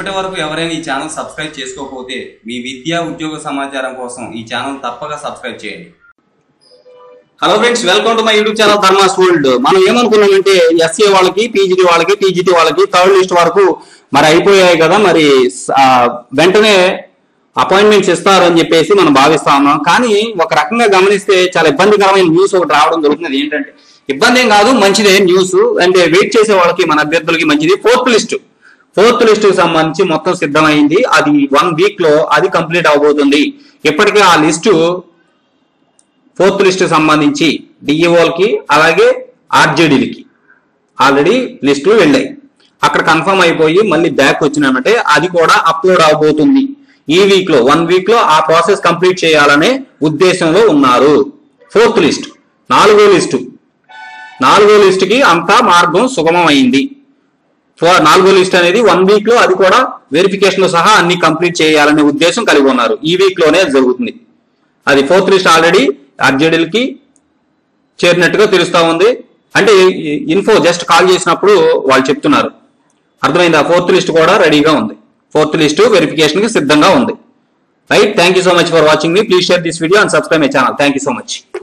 ఇప్పటి వరకు ఎవరైనా ఈ ఛానల్ సబ్స్క్రైబ్ చేసుకోకపోతే మీ విద్యా ఉద్యోగ సమాచారం కోసం ఈ ఛానల్ తప్పక సబ్స్క్రైబ్ చేయండి hello friends welcome to my YouTube channel Dharma's world మనం ఏమనుకున్నామంటే ఎస్ఏ వాళ్ళకి పీజీటీ వాళ్ళకి టీజీటీ వాళ్ళకి థర్డ్ లిస్ట్ వరకు మరి అయిపోయాయి కదా మరి ఆ, వెంటనే అపాయింట్మెంట్స్ ఇస్తారు అని చెప్పేసి మనం భావిస్తా ఉన్నాం కానీ ఒక రకంగా గమనిస్తే చాలా ఇబ్బందికరమైన న్యూస్ ఒకటి రావడం జరుగుతుంది ఏంటంటే ఇబ్బంది ఏం కాదు మంచిదే న్యూస్ అంటే వెయిట్ చేసే వాళ్ళకి మన అభ్యర్థులకి మంచిది ఫోర్త్ లిస్ట్ ఫోర్త్ లిస్ట్ కి సంబంధించి మొత్తం సిద్ధమైంది అది వన్ వీక్ లో అది కంప్లీట్ అవబోతుంది ఇప్పటికే ఆ లిస్టు ఫోర్త్ లిస్ట్ సంబంధించి డిఈఓలకి అలాగే ఆర్జేడీలకి ఆల్రెడీ లిస్టులు వెళ్ళాయి అక్కడ కన్ఫర్మ్ అయిపోయి మళ్ళీ బ్యాక్ వచ్చినామంటే అది కూడా అప్లోడ్ అవబోతుంది ఈ వీక్ లో వన్ వీక్ లో ఆ ప్రాసెస్ కంప్లీట్ చేయాలనే ఉద్దేశంలో ఉన్నారు ఫోర్త్ లిస్ట్ నాలుగో లిస్టు నాలుగో లిస్ట్ కి అంతా మార్గం సుగమం అయింది ఫో- నాలుగో లిస్ట్ అనేది వన్ వీక్ లో అది కూడా వెరిఫికేషన్ లో సహా అన్ని కంప్లీట్ చేయాలనే ఉద్దేశం కలిగి ఉన్నారు ఈ వీక్ లోనే అది జరుగుతుంది అది ఫోర్త్ లిస్ట్ ఆల్రెడీ ఆర్జేడీలకి చేరినట్టుగా తెలుస్తా ఉంది అంటే ఇన్ఫో జస్ట్ కాల్ చేసినప్పుడు వాళ్ళు చెప్తున్నారు అర్థమైంది ఆ ఫోర్త్ లిస్ట్ కూడా రెడీగా ఉంది ఫోర్త్ లిస్ట్ వెరిఫికేషన్ కి సిద్ధంగా ఉంది right thank you so much for watching మీ please share this video and subscribe my channel thank you so much